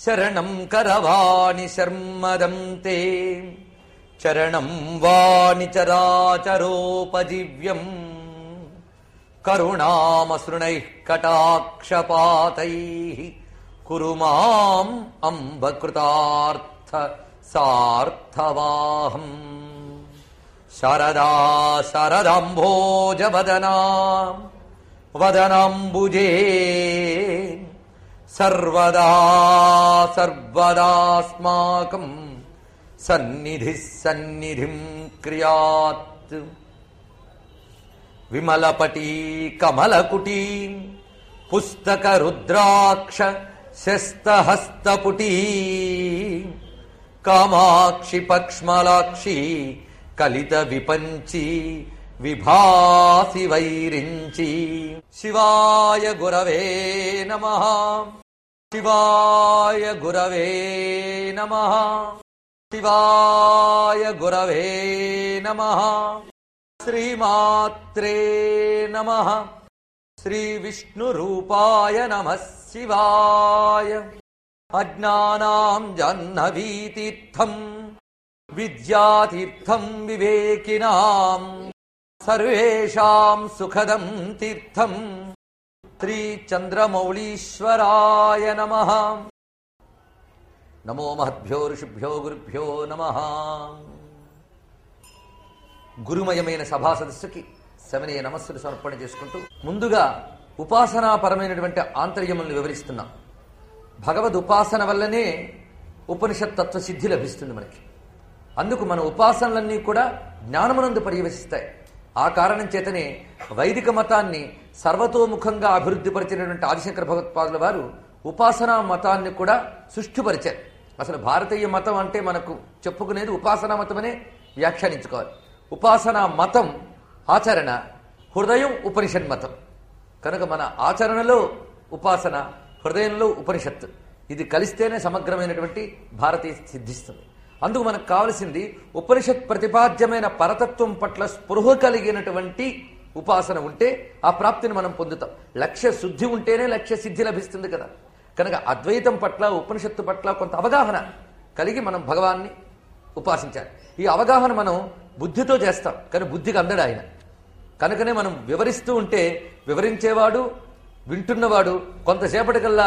శరణం కరవాణి శర్మదం తే చరణం వాణి చరాచరోపజీవ్యం కరుణామసృణై కటాక్షపాతై కురు మాం అంబకృతార్థ సార్థవాహం శారదా శారదాంభోజవదనా వదనాంబుజే సర్వదా సర్వదాస్మాకం సన్నిధి సన్నిధిం క్రియాత్ విమలపటీ కమలకుటీ పుస్తక రుద్రాక్ష శస్తహస్తపుటీ కామాక్షి పక్ష్మలాక్షి కలిత విపంచి విభాసి వైరించి శివాయ గురవే నమ శివాయ గురవే నమ శివాయ గురవే నమ శ్రీమాత్రే నమ శ్రీ విష్ణు రూపాయ నమ శివాయ అజ్ఞానాం జాహ్నవీతీర్థం విద్యాతీర్థం వివేకినాం సర్వేషాం సుఖదం తీర్థం శ్రీ చంద్రమౌళీశ్వరాయ నమ నమో మహద్భ్యో ఋషిభ్యో గురుభ్యో నమ గురుమయమైన సభా సదస్సుకి శమనీయ నమస్సులు సమర్పణ చేసుకుంటూ ముందుగా ఉపాసనాపరమైనటువంటి ఆంతర్యములను వివరిస్తున్నాం భగవద్ ఉపాసన వల్లనే ఉపనిషత్ తత్వ సిద్ధి లభిస్తుంది మనకి అందుకు మన ఉపాసనలన్నీ కూడా జ్ఞానమునందు పర్యవసిస్తాయి ఆ కారణం చేతనే వైదిక మతాన్ని సర్వతోముఖంగా అభివృద్ధిపరిచినటువంటి ఆదిశంకర భగవత్పాదుల వారు ఉపాసనా మతాన్ని కూడా సృష్టిపరిచారు అసలు భారతీయ మతం అంటే మనకు చెప్పుకునేది ఉపాసనా మతమనే వ్యాఖ్యానించుకోవాలి ఉపాసనా మతం ఆచరణ హృదయం ఉపనిషత్ మతం కనుక మన ఆచరణలో ఉపాసన హృదయంలో ఉపనిషత్తు ఇది కలిస్తేనే సమగ్రమైనటువంటి భారతీయ సిద్ధిస్తుంది అందుకు మనకు కావలసింది ఉపనిషత్ ప్రతిపాద్యమైన పరతత్వం పట్ల స్పృహ కలిగినటువంటి ఉపాసన ఉంటే ఆ ప్రాప్తిని మనం పొందుతాం లక్ష్య శుద్ధి ఉంటేనే లక్ష్య సిద్ధి లభిస్తుంది కదా కనుక అద్వైతం పట్ల ఉపనిషత్తు పట్ల కొంత అవగాహన కలిగి మనం భగవాన్ని ఉపాసించాలి ఈ అవగాహన మనం బుద్ధితో చేస్తాం కానీ బుద్ధికి అందడు ఆయన కనుకనే మనం వివరిస్తూ ఉంటే వివరించేవాడు వింటున్నవాడు కొంతసేపటికల్లా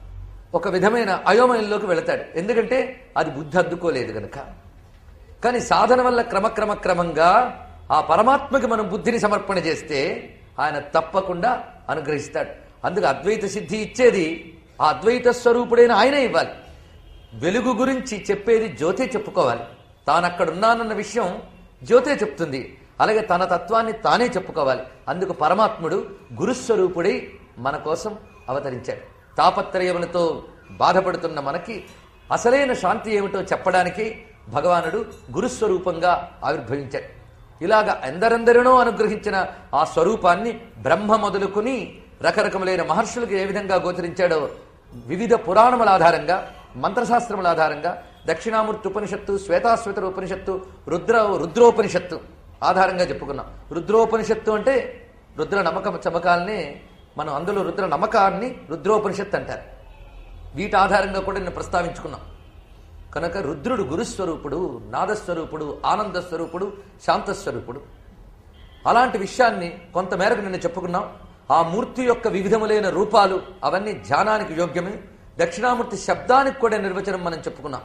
ఒక విధమైన అయోమయంలోకి వెళతాడు ఎందుకంటే అది బుద్ధి అద్దుకోలేదు కనుక కానీ సాధన వల్ల క్రమక్రమ క్రమంగా ఆ పరమాత్మకి మనం బుద్ధిని సమర్పణ చేస్తే ఆయన తప్పకుండా అనుగ్రహిస్తాడు అందుకు అద్వైత సిద్ధి ఇచ్చేది ఆ అద్వైత స్వరూపుడైన ఆయనే ఇవ్వాలి వెలుగు గురించి చెప్పేది జ్యోతే చెప్పుకోవాలి తాను అక్కడున్నానన్న విషయం జ్యోతే చెప్తుంది అలాగే తన తత్వాన్ని తానే చెప్పుకోవాలి అందుకు పరమాత్ముడు గురుస్వరూపుడై మన కోసం అవతరించాడు తాపత్రయములతో బాధపడుతున్న మనకి అసలైన శాంతి ఏమిటో చెప్పడానికి భగవానుడు గురుస్వరూపంగా ఆవిర్భవించాడు ఇలాగ ఎందరెందరినో అనుగ్రహించిన ఆ స్వరూపాన్ని బ్రహ్మ మొదలుకుని రకరకములైన మహర్షులకు ఏ విధంగా గోచరించాడో వివిధ పురాణముల ఆధారంగా మంత్రశాస్త్రముల ఆధారంగా దక్షిణామూర్తి ఉపనిషత్తు శ్వేతాశ్వేతర ఉపనిషత్తు రుద్ర రుద్రోపనిషత్తు ఆధారంగా చెప్పుకున్నాం రుద్రోపనిషత్తు అంటే రుద్ర నమ్మకం చమకాలనే మనం అందులో రుద్ర నమ్మకాన్ని రుద్రోపనిషత్తు అంటారు వీటి ఆధారంగా కూడా నేను ప్రస్తావించుకున్నాం కనుక రుద్రుడు గురుస్వరూపుడు నాదస్వరూపుడు ఆనందస్వరూపుడు శాంతస్వరూపుడు అలాంటి విషయాన్ని కొంతమేరకు నిన్న చెప్పుకున్నాం ఆ మూర్తి యొక్క వివిధములైన రూపాలు అవన్నీ ధ్యానానికి యోగ్యమే దక్షిణామూర్తి శబ్దానికి కూడా నిర్వచనం మనం చెప్పుకున్నాం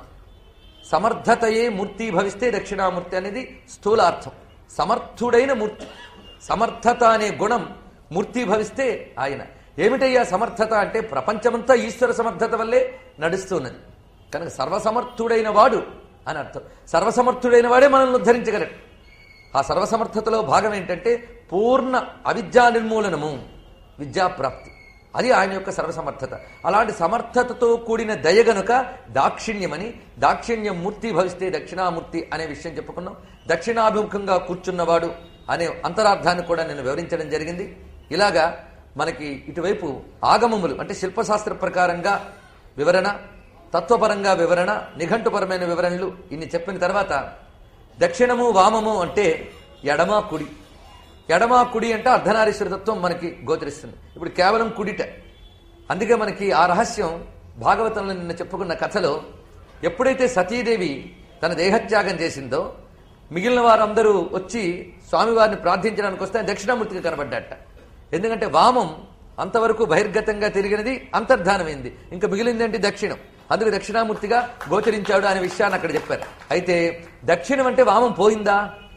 సమర్థతయే మూర్తి భవిస్తే దక్షిణామూర్తి అనేది స్థూలార్థం సమర్థుడైన మూర్తి సమర్థత అనే గుణం మూర్తి భవిస్తే ఆయన ఏమిటయ్యా సమర్థత అంటే ప్రపంచమంతా ఈశ్వర సమర్థత వల్లే నడుస్తున్నది కనుక సర్వసమర్థుడైన వాడు అని అర్థం సర్వసమర్థుడైన వాడే మనల్ని ఉద్ధరించగలడు ఆ సర్వసమర్థతలో భాగం ఏంటంటే పూర్ణ అవిద్యా నిర్మూలనము విద్యాప్రాప్తి అది ఆయన యొక్క సర్వసమర్థత అలాంటి సమర్థతతో కూడిన దయ గనుక దాక్షిణ్యమని దాక్షిణ్యం మూర్తి భవిస్తే దక్షిణామూర్తి అనే విషయం చెప్పుకున్నాం దక్షిణాభిముఖంగా కూర్చున్నవాడు అనే అంతరార్థాన్ని కూడా నేను వివరించడం జరిగింది ఇలాగా మనకి ఇటువైపు ఆగమములు అంటే శిల్పశాస్త్ర ప్రకారంగా వివరణ తత్వపరంగా వివరణ నిఘంటుపరమైన వివరణలు ఇన్ని చెప్పిన తర్వాత దక్షిణము వామము అంటే ఎడమ కుడి ఎడమ కుడి అంటే అర్ధనారీశ్వర తత్వం మనకి గోచరిస్తుంది ఇప్పుడు కేవలం కుడిట అందుకే మనకి ఆ రహస్యం భాగవతంలో నిన్న చెప్పుకున్న కథలో ఎప్పుడైతే సతీదేవి తన దేహత్యాగం చేసిందో మిగిలిన వారందరూ వచ్చి స్వామివారిని ప్రార్థించడానికి వస్తే ఆయన దక్షిణామూర్తిగా కనబడ్డట ఎందుకంటే వామం అంతవరకు బహిర్గతంగా తిరిగినది అంతర్ధానమైంది ఇంకా మిగిలిందేంటి దక్షిణం అందుకు దక్షిణామూర్తిగా గోచరించాడు అనే విషయాన్ని అక్కడ చెప్పారు అయితే దక్షిణం అంటే వామం పోయిందా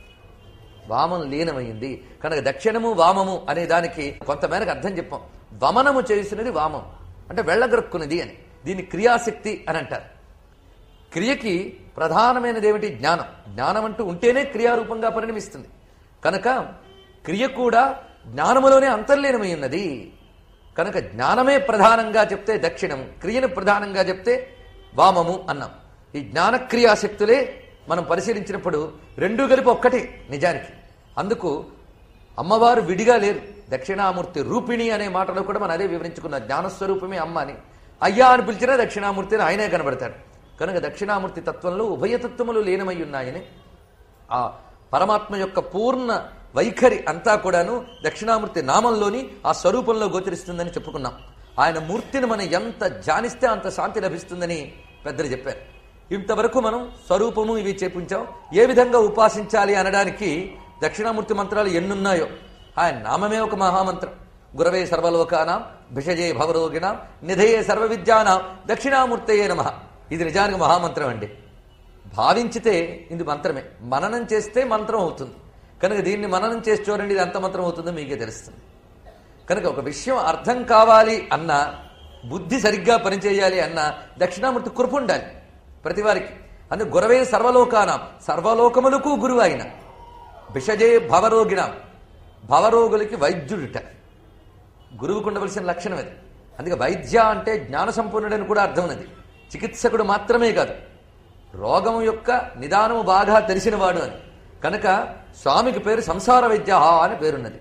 వామం లీనమైంది కనుక దక్షిణము వామము అనే దానికి కొంతమేరకు అర్థం చెప్పాం వమనము చేసినది వామం అంటే వెళ్ళగొరుక్కున్నది అని దీన్ని క్రియాశక్తి అని అంటారు క్రియకి ప్రధానమైనది ఏమిటి జ్ఞానం జ్ఞానం అంటూ ఉంటేనే క్రియారూపంగా పరిణమిస్తుంది కనుక క్రియ కూడా జ్ఞానములోనే అంతర్లీనమై ఉన్నది కనుక జ్ఞానమే ప్రధానంగా చెప్తే దక్షిణం క్రియను ప్రధానంగా చెప్తే వామము అన్నాం ఈ జ్ఞానక్రియాశక్తులే మనం పరిశీలించినప్పుడు రెండూ కలిపి ఒక్కటే నిజానికి అందుకు అమ్మవారు విడిగా లేరు దక్షిణామూర్తి రూపిణి అనే మాటలో కూడా మనం అదే వివరించుకున్న జ్ఞానస్వరూపమే అమ్మ అని అయ్యా అని పిలిచినా దక్షిణామూర్తిని ఆయనే కనబడతాడు కనుక దక్షిణామూర్తి తత్వంలో ఉభయతత్వములు లీనమై ఉన్నాయని ఆ పరమాత్మ యొక్క పూర్ణ వైఖరి అంతా కూడాను దక్షిణామూర్తి నామంలోని ఆ స్వరూపంలో గోచరిస్తుందని చెప్పుకున్నాం ఆయన మూర్తిని మనం ఎంత ధ్యానిస్తే అంత శాంతి లభిస్తుందని పెద్దలు చెప్పారు ఇంతవరకు మనం స్వరూపము ఇవి చేపించాం ఏ విధంగా ఉపాసించాలి అనడానికి దక్షిణామూర్తి మంత్రాలు ఎన్నున్నాయో ఆయన నామమే ఒక మహామంత్రం గురవే సర్వలోకానాం భిషజే భవరోగిణాం నిధయే సర్వ విద్యానాం దక్షిణామూర్తయే నమ ఇది నిజానికి మహామంత్రం అండి భావించితే ఇది మంత్రమే మననం చేస్తే మంత్రం అవుతుంది కనుక దీన్ని మననం చేసి చూడండి ఇది ఎంత మంత్రం అవుతుందో మీకే తెలుస్తుంది కనుక ఒక విషయం అర్థం కావాలి అన్న బుద్ధి సరిగ్గా పనిచేయాలి అన్న దక్షిణామూర్తి కృప ఉండాలి ప్రతి వారికి అందుకు గురవే సర్వలోకానాం సర్వలోకములకు గురువు ఆయన బిషజే భవరోగిణాం భవరోగులకి వైద్యుడిట గురువుకు ఉండవలసిన లక్షణం అది అందుకే వైద్య అంటే జ్ఞాన సంపూర్ణుడని కూడా అర్థం ఉన్నది చికిత్సకుడు మాత్రమే కాదు రోగం యొక్క నిదానము బాగా తెలిసినవాడు అని కనుక స్వామికి పేరు సంసార వైద్య అని పేరున్నది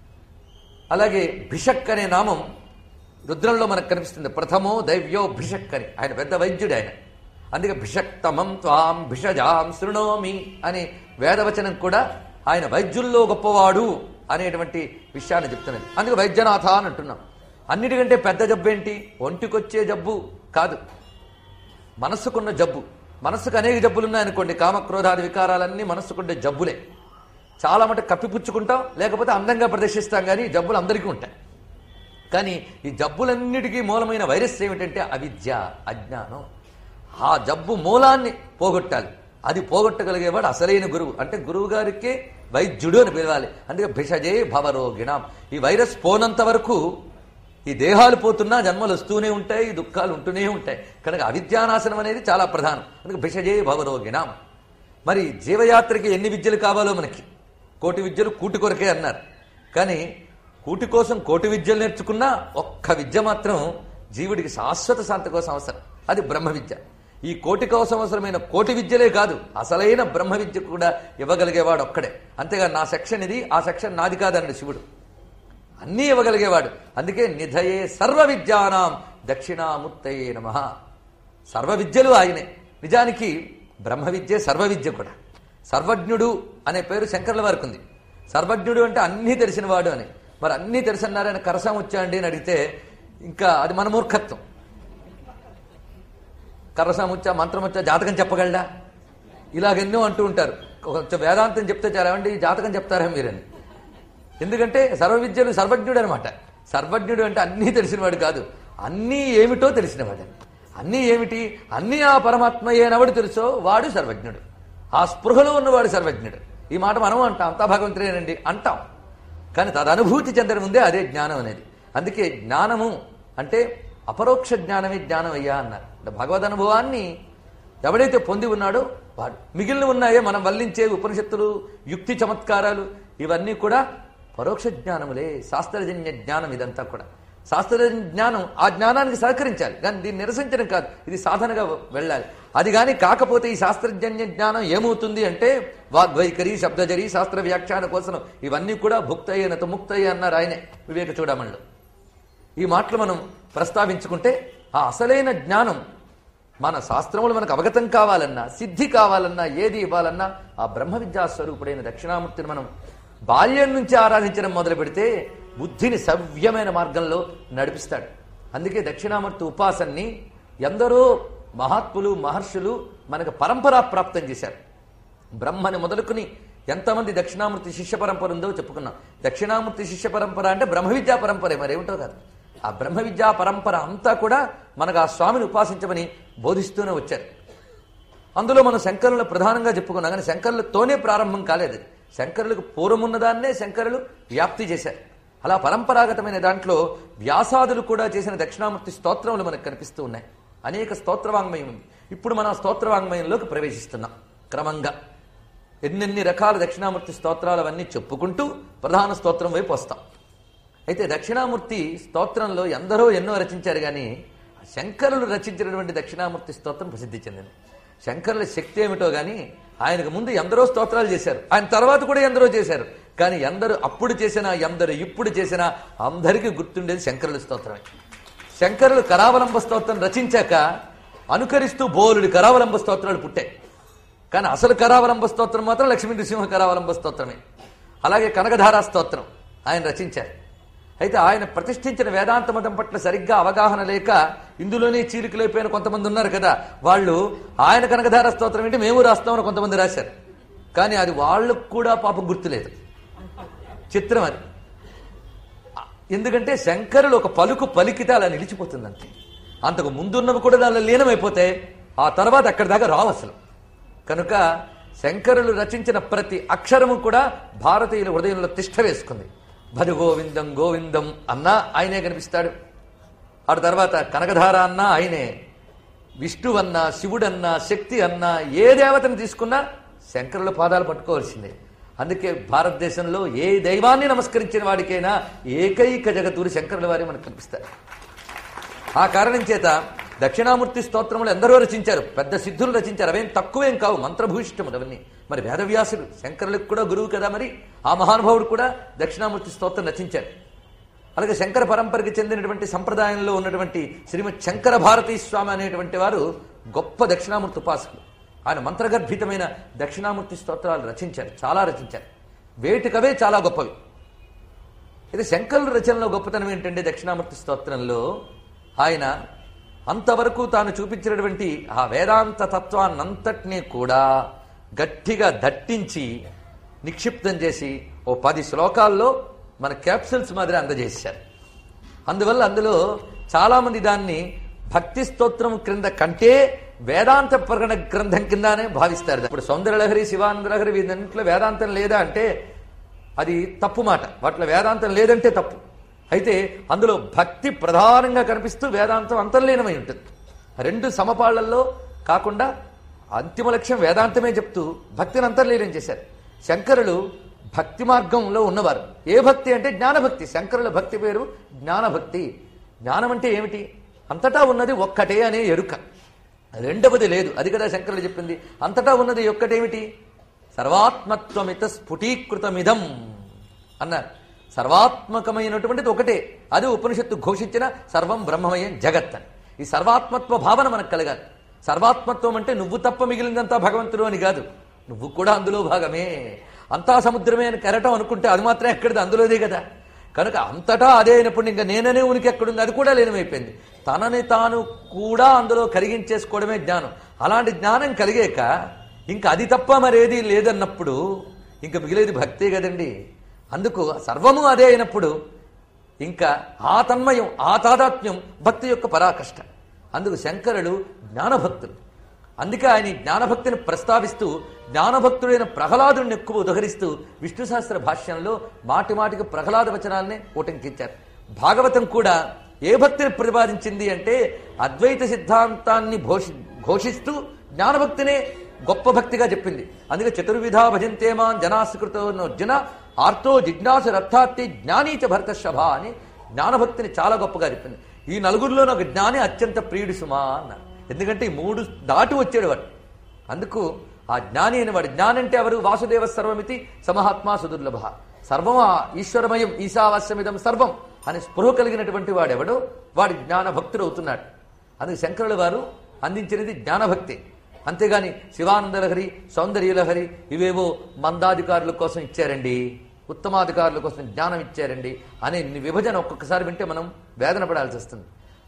అలాగే భిషక్ అనే నామం రుద్రంలో మనకు కనిపిస్తుంది ప్రథమో దైవ్యో భిషక్ అని ఆయన పెద్ద వైద్యుడు ఆయన అందుకే భిషక్తమం త్వాం భిషజాం శృణోమి అని వేదవచనం కూడా ఆయన వైద్యుల్లో గొప్పవాడు అనేటువంటి విషయాన్ని చెప్తున్నది అందుకే వైద్యనాథ అని అంటున్నాం అన్నిటికంటే పెద్ద జబ్బు ఏంటి ఒంటికొచ్చే జబ్బు కాదు మనస్సుకున్న జబ్బు మనస్సుకు అనేక జబ్బులు ఉన్నాయనుకోండి కామక్రోధాది వికారాలన్నీ మనస్సుకుండే జబ్బులే చాలా మటుకు కప్పిపుచ్చుకుంటాం లేకపోతే అందంగా ప్రదర్శిస్తాం కానీ ఈ జబ్బులు అందరికీ ఉంటాయి కానీ ఈ జబ్బులన్నిటికీ మూలమైన వైరస్ ఏమిటంటే అవిద్య అజ్ఞానం ఆ జబ్బు మూలాన్ని పోగొట్టాలి అది పోగొట్టగలిగేవాడు అసలైన గురువు అంటే గురువు గారికి వైద్యుడు అని పిలవాలి అందుకే భిషజే భవరోగిణం ఈ వైరస్ పోనంత వరకు ఈ దేహాలు పోతున్నా జన్మలు వస్తూనే ఉంటాయి ఈ దుఃఖాలు ఉంటూనే ఉంటాయి కనుక అవిద్యానాశనం అనేది చాలా ప్రధానం అందుకే భిషజే భవరోగిణం మరి జీవయాత్రకి ఎన్ని విద్యలు కావాలో మనకి కోటి విద్యలు కూటి కొరకే అన్నారు కానీ కూటి కోసం కోటి విద్యలు నేర్చుకున్నా ఒక్క విద్య మాత్రం జీవుడికి శాశ్వత శాంతి కోసం అవసరం అది బ్రహ్మ విద్య ఈ కోటి కోసం అవసరమైన కోటి విద్యలే కాదు అసలైన బ్రహ్మ విద్య కూడా ఇవ్వగలిగేవాడు ఒక్కడే అంతేగా నా సెక్షన్ ఇది ఆ సెక్షన్ నాది కాదన్నాడు శివుడు అన్నీ ఇవ్వగలిగేవాడు అందుకే నిధయే సర్వ విద్యానాం దక్షిణామూర్తయే నమ సర్వ విద్యలు ఆయనే నిజానికి బ్రహ్మ విద్య సర్వ విద్య కూడా సర్వజ్ఞుడు అనే పేరు శంకర్ల వారికి ఉంది సర్వజ్ఞుడు అంటే అన్నీ తెలిసినవాడు అని మరి అన్నీ తెలిసన్నారని కరసం వచ్చాండి అని అడిగితే ఇంకా అది మన మూర్ఖత్వం కరసం వచ్చా మంత్రం వచ్చా జాతకం చెప్పగలడా ఇలాగెన్నో అంటూ ఉంటారు కొంచెం వేదాంతం చెప్తే చాలా ఏమండి జాతకం చెప్తారా మీరని ఎందుకంటే సర్వ విద్యలు సర్వజ్ఞుడు అనమాట సర్వజ్ఞుడు అంటే అన్నీ తెలిసినవాడు కాదు అన్నీ ఏమిటో తెలిసినవాడు అన్నీ ఏమిటి అన్నీ ఆ పరమాత్మ ఏనవడు తెలుసో వాడు సర్వజ్ఞుడు ఆ స్పృహలో ఉన్నవాడు సర్వజ్ఞుడు ఈ మాట మనం అంటాం అంతా భగవంతుడేనండి అంటాం కానీ తదనుభూతి చెందడం ఉందే అదే జ్ఞానం అనేది అందుకే జ్ఞానము అంటే అపరోక్ష జ్ఞానమే జ్ఞానం అయ్యా అన్నారు అంటే భగవద్ అనుభవాన్ని ఎవడైతే పొంది ఉన్నాడో వాడు మిగిలిన ఉన్నాయే మనం వల్లించే ఉపనిషత్తులు యుక్తి చమత్కారాలు ఇవన్నీ కూడా పరోక్ష జ్ఞానములే శాస్త్రజన్య జ్ఞానం ఇదంతా కూడా శాస్త్రజన్య జ్ఞానం ఆ జ్ఞానానికి సహకరించాలి కానీ దీన్ని నిరసించడం కాదు ఇది సాధనగా వెళ్ళాలి అది కానీ కాకపోతే ఈ శాస్త్రజన్య జ్ఞానం ఏమవుతుంది అంటే వాగ్వైఖరి శబ్దజరి శాస్త్ర వ్యాఖ్యాన కోసం ఇవన్నీ కూడా భుక్తయ్యనత ముక్తయ్య అన్నారు ఆయనే వివేక చూడమణిలో ఈ మాటలు మనం ప్రస్తావించుకుంటే ఆ అసలైన జ్ఞానం మన శాస్త్రములు మనకు అవగతం కావాలన్నా సిద్ధి కావాలన్నా ఏది ఇవ్వాలన్నా ఆ బ్రహ్మ విద్యా స్వరూపుడైన దక్షిణామూర్తిని మనం బాల్యం నుంచి ఆరాధించడం మొదలు పెడితే బుద్ధిని సవ్యమైన మార్గంలో నడిపిస్తాడు అందుకే దక్షిణామూర్తి ఉపాసనని ఎందరో మహాత్ములు మహర్షులు మనకు పరంపరా ప్రాప్తం చేశారు బ్రహ్మని మొదలుకుని ఎంతమంది దక్షిణామూర్తి శిష్య పరంపర ఉందో చెప్పుకున్నాం దక్షిణామూర్తి శిష్య పరంపర అంటే బ్రహ్మ విద్యా పరంపరే మరేమిటో కాదు ఆ బ్రహ్మ విద్యా పరంపర అంతా కూడా మనకు ఆ స్వామిని ఉపాసించమని బోధిస్తూనే వచ్చారు అందులో మనం శంకరులను ప్రధానంగా చెప్పుకున్నాం కానీ శంకరులతోనే ప్రారంభం కాలేదు శంకరులకు పూర్వం ఉన్నదాన్నే శంకరులు వ్యాప్తి చేశారు అలా పరంపరాగతమైన దాంట్లో వ్యాసాదులు కూడా చేసిన దక్షిణామూర్తి స్తోత్రములు మనకు కనిపిస్తూ ఉన్నాయి అనేక స్తోత్రవాంగ్మయం ఉంది ఇప్పుడు మనం ఆ స్తోత్రవాంగ్మయంలోకి ప్రవేశిస్తున్నాం క్రమంగా ఎన్నెన్ని రకాల దక్షిణామూర్తి స్తోత్రాలు అవన్నీ చెప్పుకుంటూ ప్రధాన స్తోత్రం వైపు వస్తాం అయితే దక్షిణామూర్తి స్తోత్రంలో ఎందరో ఎన్నో రచించారు కానీ శంకరులు రచించినటువంటి దక్షిణామూర్తి స్తోత్రం ప్రసిద్ధి చెందింది శంకరుల శక్తి ఏమిటో గాని ఆయనకు ముందు ఎందరో స్తోత్రాలు చేశారు ఆయన తర్వాత కూడా ఎందరో చేశారు కానీ ఎందరు అప్పుడు చేసినా ఎందరు ఇప్పుడు చేసినా అందరికీ గుర్తుండేది శంకరుల స్తోత్రమే శంకరులు కరావలంబ స్తోత్రం రచించాక అనుకరిస్తూ బోలుడి కరావలంబ స్తోత్రాలు పుట్టాయి కానీ అసలు కరావలంబ స్తోత్రం మాత్రం లక్ష్మీ నృసింహ కరావలంబ స్తోత్రమే అలాగే కనకధారా స్తోత్రం ఆయన రచించారు అయితే ఆయన ప్రతిష్ఠించిన వేదాంత మతం పట్ల సరిగ్గా అవగాహన లేక ఇందులోనే చీలికలైపోయిన కొంతమంది ఉన్నారు కదా వాళ్ళు ఆయన కనకధార స్తోత్రం ఏంటి మేము రాస్తామని కొంతమంది రాశారు కానీ అది వాళ్ళకు కూడా పాపం గుర్తులేదు చిత్రం అది ఎందుకంటే శంకరులు ఒక పలుకు పలికితే అలా నిలిచిపోతుంది అంతే అంతకు ముందున్నవి కూడా దానిలో లీనమైపోతే ఆ తర్వాత అక్కడి దాకా రావు అసలు కనుక శంకరులు రచించిన ప్రతి అక్షరము కూడా భారతీయుల హృదయంలో తిష్ట వేసుకుంది భజ గోవిందం గోవిందం అన్నా ఆయనే కనిపిస్తాడు ఆ తర్వాత కనకధార అన్నా ఆయనే విష్ణువన్నా శివుడన్నా శక్తి అన్నా ఏ దేవతను తీసుకున్నా శంకరుల పాదాలు పట్టుకోవాల్సిందే అందుకే భారతదేశంలో ఏ దైవాన్ని నమస్కరించిన వాడికైనా ఏకైక జగతుడు శంకరుల వారి మనకు కనిపిస్తారు ఆ కారణం చేత దక్షిణామూర్తి స్తోత్రములు ఎందరో రచించారు పెద్ద సిద్ధులు రచించారు అవేం తక్కువేం కావు మంత్రభూయిష్టములు అవన్నీ మరి వేదవ్యాసుడు శంకరులకు కూడా గురువు కదా మరి ఆ మహానుభావుడు కూడా దక్షిణామూర్తి స్తోత్రం రచించారు అలాగే శంకర పరంపరకి చెందినటువంటి సంప్రదాయంలో ఉన్నటువంటి శ్రీమద్ శంకర భారతీ స్వామి అనేటువంటి వారు గొప్ప దక్షిణామూర్తి ఉపాసకులు ఆయన మంత్రగర్భితమైన దక్షిణామూర్తి స్తోత్రాలు రచించారు చాలా రచించారు వేటికవే చాలా గొప్పవి ఇది శంకరుల రచనలో గొప్పతనం ఏంటంటే దక్షిణామూర్తి స్తోత్రంలో ఆయన అంతవరకు తాను చూపించినటువంటి ఆ వేదాంత తత్వాన్నంతటినీ కూడా గట్టిగా దట్టించి నిక్షిప్తం చేసి ఓ పది శ్లోకాల్లో మన క్యాప్సూల్స్ మాదిరి అందజేశారు అందువల్ల అందులో చాలా మంది దాన్ని భక్తి స్తోత్రం క్రింద కంటే వేదాంత ప్రకటన గ్రంథం కిందనే భావిస్తారు ఇప్పుడు సౌందర్యలహరి శివానంద లహరి వీటన్నింటిలో వేదాంతం లేదా అంటే అది తప్పు మాట వాటిలో వేదాంతం లేదంటే తప్పు అయితే అందులో భక్తి ప్రధానంగా కనిపిస్తూ వేదాంతం అంతర్లీనమై ఉంటుంది రెండు సమపాళ్లలో కాకుండా అంతిమ లక్ష్యం వేదాంతమే చెప్తూ భక్తిని అంతర్లీనం చేశారు శంకరులు భక్తి మార్గంలో ఉన్నవారు ఏ భక్తి అంటే జ్ఞానభక్తి శంకరుల భక్తి పేరు జ్ఞానభక్తి జ్ఞానం అంటే ఏమిటి అంతటా ఉన్నది ఒక్కటే అనే ఎరుక రెండవది లేదు అది కదా శంకరులు చెప్పింది అంతటా ఉన్నది ఒక్కటేమిటి సర్వాత్మత్వమిత స్ఫుటీకృతమిదం అన్నారు సర్వాత్మకమైనటువంటిది ఒకటే అది ఉపనిషత్తు ఘోషించిన సర్వం బ్రహ్మమయం జగత్ అని ఈ సర్వాత్మత్వ భావన మనకు కలగాలి సర్వాత్మత్వం అంటే నువ్వు తప్ప మిగిలిందంతా భగవంతుడు అని కాదు నువ్వు కూడా అందులో భాగమే అంతా సముద్రమే అని కెరటం అనుకుంటే అది మాత్రం ఎక్కడిది అందులోదే కదా కనుక అంతటా అదే అయినప్పుడు ఇంకా నేననే ఉనికి ఎక్కడుంది అది కూడా లీనమైపోయింది తనని తాను కూడా అందులో కరిగించేసుకోవడమే జ్ఞానం అలాంటి జ్ఞానం కలిగాక ఇంకా అది తప్ప మరేది లేదన్నప్పుడు ఇంకా మిగిలేది భక్తే కదండి అందుకు సర్వము అదే అయినప్పుడు ఇంకా ఆ తన్మయం ఆ తాదాత్మ్యం భక్తి యొక్క పరాకష్ట అందుకు శంకరుడు జ్ఞానభక్తులు అందుకే ఆయన ఈ జ్ఞానభక్తిని ప్రస్తావిస్తూ జ్ఞానభక్తుడైన ప్రహ్లాదుని ఎక్కువ ఉదహరిస్తూ విష్ణు సహస్ర భాష్యంలో మాటి మాటికి ప్రహ్లాద వచనాల్ని ఉటంకించారు భాగవతం కూడా ఏ భక్తిని ప్రతిపాదించింది అంటే అద్వైత సిద్ధాంతాన్ని ఘోషి ఘోషిస్తూ జ్ఞానభక్తినే గొప్ప భక్తిగా చెప్పింది అందుకే చతుర్విధా భజంతే మాన్ జనాస్కృతో అర్జున ఆర్తో జిజ్ఞాసు రథార్థి జ్ఞానీచ భరతశభ అని జ్ఞానభక్తిని చాలా గొప్పగా చెప్పింది ఈ నలుగురిలో ఒక జ్ఞాని అత్యంత ప్రియుడు సుమా అన్నారు ఎందుకంటే ఈ మూడు దాటి వచ్చాడు వాడు అందుకు ఆ జ్ఞాని అని వాడు జ్ఞాని అంటే ఎవరు వాసుదేవ సర్వమితి సమహాత్మా సుదుర్లభ సర్వం ఆ ఈశ్వరమయం ఈశావాస్యమిదం సర్వం అని స్పృహ కలిగినటువంటి వాడెవడో వాడి జ్ఞాన భక్తుడు అవుతున్నాడు అందుకు శంకరుల వారు అందించినది జ్ఞానభక్తి అంతేగాని శివానందలహరి సౌందర్యలహరి ఇవేవో మందాధికారుల కోసం ఇచ్చారండి ఉత్తమాధికారుల కోసం జ్ఞానం ఇచ్చారండి అనే విభజన ఒక్కొక్కసారి వింటే మనం వేదన పడాల్సి వస్తుంది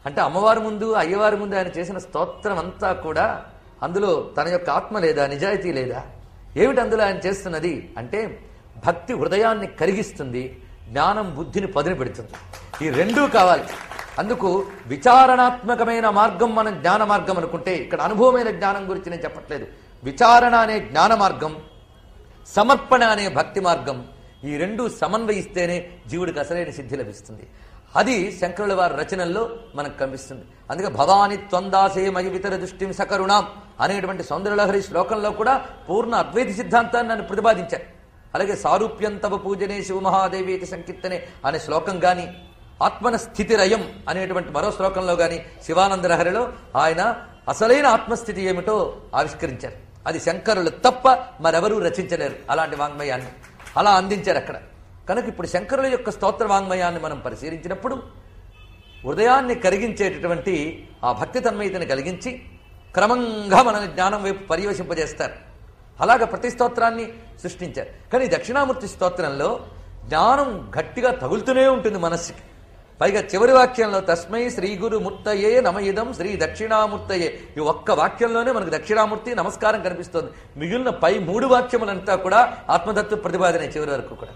అంటే అమ్మవారి ముందు అయ్యవారి ముందు ఆయన చేసిన స్తోత్రం అంతా కూడా అందులో తన యొక్క ఆత్మ లేదా నిజాయితీ లేదా ఏమిటి అందులో ఆయన చేస్తున్నది అంటే భక్తి హృదయాన్ని కరిగిస్తుంది జ్ఞానం బుద్ధిని పదును పెడుతుంది ఈ రెండూ కావాలి అందుకు విచారణాత్మకమైన మార్గం మనం జ్ఞాన మార్గం అనుకుంటే ఇక్కడ అనుభవమైన జ్ఞానం గురించి నేను చెప్పట్లేదు విచారణ అనే జ్ఞాన మార్గం సమర్పణ అనే భక్తి మార్గం ఈ రెండు సమన్వయిస్తేనే జీవుడికి అసలైన సిద్ధి లభిస్తుంది అది శంకరుల వారి రచనల్లో మనకు కనిపిస్తుంది అందుకే భవాని త్వందాసే మయి వితర దృష్టిం సకరుణాం అనేటువంటి సౌందర్యలహరి శ్లోకంలో కూడా పూర్ణ అద్వైత సిద్ధాంతాన్ని నన్ను ప్రతిపాదించారు అలాగే సారూప్యం తవ పూజనే శివమహాదేవి సంకీర్తనే అనే శ్లోకం గాని ఆత్మన స్థితిరయం అనేటువంటి మరో శ్లోకంలో గాని శివానంద లహరిలో ఆయన అసలైన ఆత్మస్థితి ఏమిటో ఆవిష్కరించారు అది శంకరులు తప్ప మరెవరూ రచించలేరు అలాంటి వాంగ్మయాన్ని అలా అందించారు అక్కడ కనుక ఇప్పుడు శంకరుల యొక్క స్తోత్ర వాంగ్మయాన్ని మనం పరిశీలించినప్పుడు హృదయాన్ని కరిగించేటటువంటి ఆ భక్తి తన్మయతని కలిగించి క్రమంగా మన జ్ఞానం వైపు పర్యవసింపజేస్తారు అలాగ ప్రతి స్తోత్రాన్ని సృష్టించారు కానీ దక్షిణామూర్తి స్తోత్రంలో జ్ఞానం గట్టిగా తగులుతూనే ఉంటుంది మనస్సుకి పైగా చివరి వాక్యంలో తస్మై శ్రీ గురు మూర్తయే నమయిదం శ్రీ దక్షిణామూర్తయే ఈ ఒక్క వాక్యంలోనే మనకు దక్షిణామూర్తి నమస్కారం కనిపిస్తోంది మిగిలిన పై మూడు వాక్యములంతా కూడా ఆత్మదత్వ ప్రతిపాదనే చివరి వరకు కూడా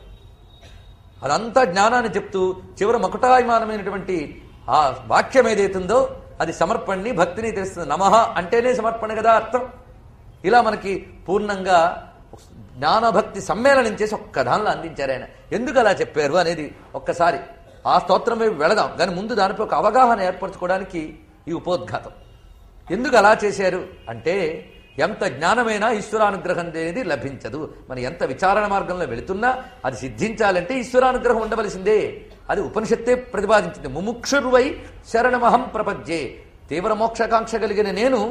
అదంతా జ్ఞానాన్ని చెప్తూ చివరి మకుటాయమానమైనటువంటి ఆ వాక్యం ఏదైతుందో అది సమర్పణని భక్తిని తెలుస్తుంది నమః అంటేనే సమర్పణ కదా అర్థం ఇలా మనకి పూర్ణంగా జ్ఞానభక్తి సమ్మేళనం చేసి ఒక్క దానిలో అందించారు ఆయన ఎందుకు అలా చెప్పారు అనేది ఒక్కసారి ఆ స్తోత్రం వైపు వెళదాం కానీ ముందు దానిపై ఒక అవగాహన ఏర్పరచుకోవడానికి ఈ ఉపోద్ఘాతం ఎందుకు అలా చేశారు అంటే ఎంత జ్ఞానమైనా ఈశ్వరానుగ్రహం అనేది లభించదు మనం ఎంత విచారణ మార్గంలో వెళుతున్నా అది సిద్ధించాలంటే ఈశ్వరానుగ్రహం ఉండవలసిందే అది ఉపనిషత్తే ప్రతిపాదించింది ముముక్షుర్వై శరణమహం ప్రపంచే తీవ్ర మోక్షకాంక్ష కలిగిన నేను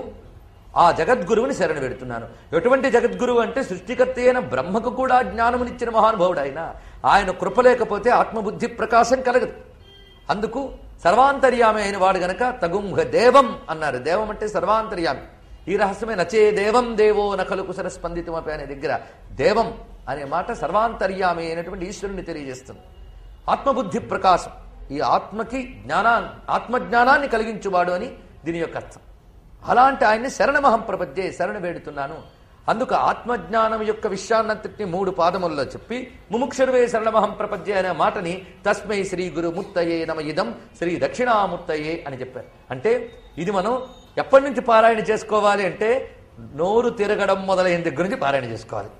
ఆ జగద్గురువుని శరణ పెడుతున్నాను ఎటువంటి జగద్గురువు అంటే సృష్టికర్త అయిన బ్రహ్మకు కూడా జ్ఞానమునిచ్చిన మహానుభావుడు ఆయన ఆయన కృప లేకపోతే ఆత్మబుద్ధి ప్రకాశం కలగదు అందుకు సర్వాంతర్యామి అయిన వాడు గనక తగుంహ దేవం అన్నారు దేవం అంటే సర్వాంతర్యామి ఈ రహస్యమే నచే దేవం దేవో నకలు కుశల స్పందితమపి అనే దగ్గర దేవం అనే మాట సర్వాంతర్యామి అయినటువంటి ఈశ్వరుని తెలియజేస్తుంది ఆత్మబుద్ధి ప్రకాశం ఈ ఆత్మకి జ్ఞానా ఆత్మజ్ఞానాన్ని కలిగించువాడు అని దీని యొక్క అర్థం అలాంటి ఆయన్ని శరణమహం ప్రపద్యే శరణ వేడుతున్నాను అందుకు ఆత్మజ్ఞానం యొక్క విషయాన్నంతటిని మూడు పాదముల్లో చెప్పి ముముక్షుర్వే శరణమహం ప్రపద్యే అనే మాటని తస్మై శ్రీ గురు ముత్తయే నమ ఇదం శ్రీ దక్షిణామూర్తయే అని చెప్పారు అంటే ఇది మనం ఎప్పటి నుంచి పారాయణ చేసుకోవాలి అంటే నోరు తిరగడం మొదలైన దగ్గర నుంచి పారాయణ చేసుకోవాలి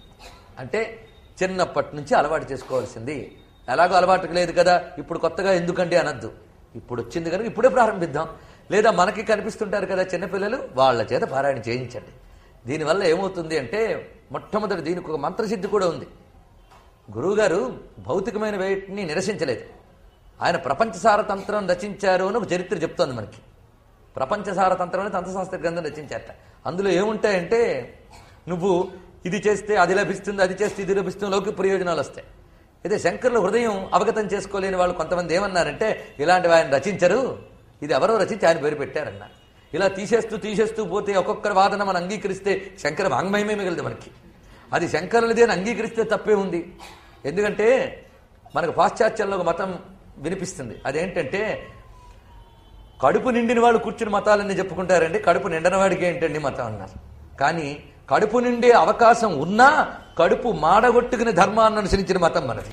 అంటే చిన్నప్పటి నుంచి అలవాటు చేసుకోవాల్సింది ఎలాగో అలవాటుకు లేదు కదా ఇప్పుడు కొత్తగా ఎందుకండి అనద్దు ఇప్పుడు వచ్చింది కనుక ఇప్పుడే ప్రారంభిద్దాం లేదా మనకి కనిపిస్తుంటారు కదా చిన్నపిల్లలు వాళ్ళ చేత పారాయణ చేయించండి దీనివల్ల ఏమవుతుంది అంటే మొట్టమొదటి దీనికి ఒక మంత్రసిద్ధి కూడా ఉంది గురువుగారు భౌతికమైన వేటిని నిరసించలేదు ఆయన ప్రపంచసార తంత్రం రచించారు అని ఒక చరిత్ర చెప్తోంది మనకి ప్రపంచసార తంత్రం అని తంత్రశాస్త్ర గ్రంథం రచించారట అందులో ఏముంటాయంటే నువ్వు ఇది చేస్తే అది లభిస్తుంది అది చేస్తే ఇది లభిస్తుంది లౌకిక ప్రయోజనాలు వస్తాయి అయితే శంకర్ల హృదయం అవగతం చేసుకోలేని వాళ్ళు కొంతమంది ఏమన్నారంటే ఇలాంటివి ఆయన రచించరు ఇది ఎవరో రచించి ఆయన పేరు పెట్టారన్న ఇలా తీసేస్తూ తీసేస్తూ పోతే ఒక్కొక్కరి వాదన మనం అంగీకరిస్తే శంకర వాంగ్మయమే మిగలదు మనకి అది శంకరులది అని అంగీకరిస్తే తప్పే ఉంది ఎందుకంటే మనకు పాశ్చాత్యంలో ఒక మతం వినిపిస్తుంది అదేంటంటే కడుపు నిండిన వాళ్ళు కూర్చుని మతాలన్నీ చెప్పుకుంటారండి కడుపు నిండని వాడికి ఏంటండి మతం అన్నారు కానీ కడుపు నిండే అవకాశం ఉన్నా కడుపు మాడగొట్టుకుని ధర్మాన్ని అనుసరించిన మతం మనది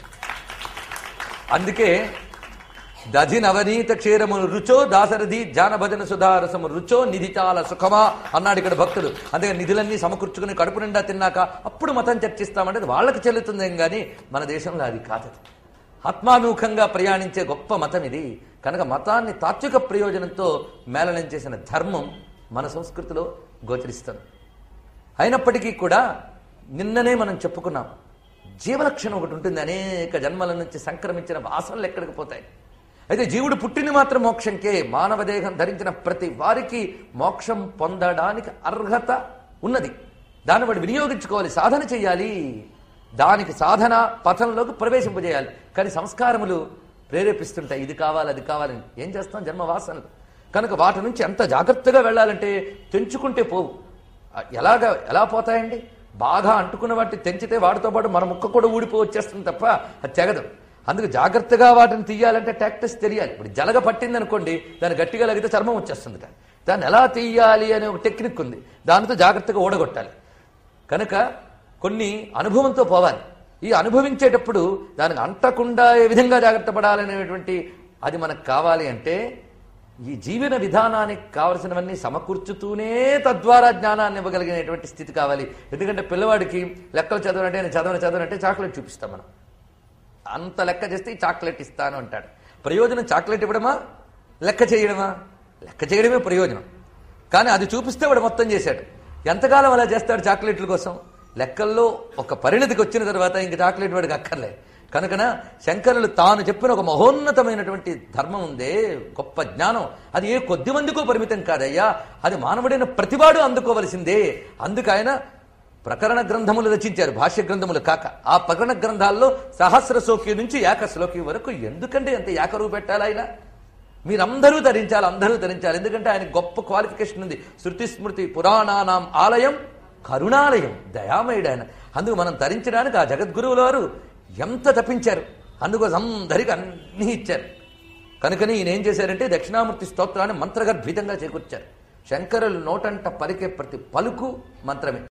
అందుకే దధి నవనీత క్షీరము రుచో దాసరథి జానభజన సుధారసము రుచో నిధి చాలా సుఖమా అన్నాడు ఇక్కడ భక్తుడు అందుకే నిధులన్నీ సమకూర్చుకుని కడుపు నిండా తిన్నాక అప్పుడు మతం చర్చిస్తామంటే అది వాళ్ళకి చెల్లుతుందేం కానీ మన దేశంలో అది కాదది ఆత్మాభిముఖంగా ప్రయాణించే గొప్ప మతం ఇది కనుక మతాన్ని తాత్విక ప్రయోజనంతో మేళనం చేసిన ధర్మం మన సంస్కృతిలో గోచరిస్తుంది అయినప్పటికీ కూడా నిన్ననే మనం చెప్పుకున్నాం జీవలక్షణం ఒకటి ఉంటుంది అనేక జన్మల నుంచి సంక్రమించిన వాసనలు ఎక్కడికి పోతాయి అయితే జీవుడు పుట్టిన మాత్రం మోక్షంకే మానవ దేహం ధరించిన ప్రతి వారికి మోక్షం పొందడానికి అర్హత ఉన్నది దాన్ని వాడు వినియోగించుకోవాలి సాధన చేయాలి దానికి సాధన పథంలోకి ప్రవేశింపజేయాలి కానీ సంస్కారములు ప్రేరేపిస్తుంటాయి ఇది కావాలి అది కావాలని ఏం చేస్తాం జన్మ వాసనలు కనుక వాటి నుంచి ఎంత జాగ్రత్తగా వెళ్ళాలంటే తెంచుకుంటే పోవు ఆ, ఎలాగ ఎలా పోతాయండి బాగా అంటుకున్న వాటిని తెంచితే వాటితో పాటు మన ముక్క కూడా ఊడిపో వచ్చేస్తుంది తప్ప అది తెగదు అందుకు జాగ్రత్తగా వాటిని తీయాలంటే టాక్టిస్ తెలియాలి ఇప్పుడు జలగ పట్టింది అనుకోండి దాన్ని గట్టిగా లాగితే చర్మం వచ్చేస్తుంది కానీ దాన్ని ఎలా తీయాలి అనే ఒక టెక్నిక్ ఉంది దానితో జాగ్రత్తగా ఓడగొట్టాలి కనుక కొన్ని అనుభవంతో పోవాలి ఈ అనుభవించేటప్పుడు దానికి అంటకుండా ఏ విధంగా జాగ్రత్త పడాలనేటువంటి అది మనకు కావాలి అంటే ఈ జీవన విధానానికి కావలసినవన్నీ సమకూర్చుతూనే తద్వారా జ్ఞానాన్ని ఇవ్వగలిగినటువంటి స్థితి కావాలి ఎందుకంటే పిల్లవాడికి లెక్కలు చదవనంటే నేను చదవను చదవనంటే చాక్లెట్ చూపిస్తాం మనం అంత లెక్క చేస్తే ఈ చాక్లెట్ ఇస్తాను అంటాడు ప్రయోజనం చాక్లెట్ ఇవ్వడమా లెక్క చేయడమా లెక్క చేయడమే ప్రయోజనం కానీ అది చూపిస్తే వాడు మొత్తం చేశాడు ఎంతకాలం అలా చేస్తాడు చాక్లెట్ల కోసం లెక్కల్లో ఒక పరిణతికి వచ్చిన తర్వాత ఇంక చాక్లెట్ వాడికి అక్కర్లే కనుకన శంకరులు తాను చెప్పిన ఒక మహోన్నతమైనటువంటి ధర్మం ఉందే గొప్ప జ్ఞానం అది ఏ కొద్ది మందికో పరిమితం కాదయ్యా అది మానవుడైన ప్రతివాడు అందుకోవలసిందే అందుకు ఆయన ప్రకరణ గ్రంథములు రచించారు భాష్య గ్రంథములు కాక ఆ ప్రకరణ గ్రంథాల్లో సహస్ర శ్లోకి నుంచి ఏక శ్లోకి వరకు ఎందుకంటే ఎంత ఏకరువు పెట్టాలి ఆయన మీరందరూ ధరించాలి అందరూ ధరించాలి ఎందుకంటే ఆయన గొప్ప క్వాలిఫికేషన్ ఉంది శృతి స్మృతి పురాణానాం ఆలయం కరుణాలయం దయామయుడు ఆయన అందుకు మనం ధరించడానికి ఆ జగద్గురువుల వారు ఎంత తప్పించారు అందుకోసం అందరికి అన్నీ ఇచ్చారు కనుకని ఈయన ఏం చేశారంటే దక్షిణామూర్తి స్తోత్రాన్ని మంత్రగర్భితంగా చేకూర్చారు శంకరులు నోటంట పలికే ప్రతి పలుకు మంత్రమే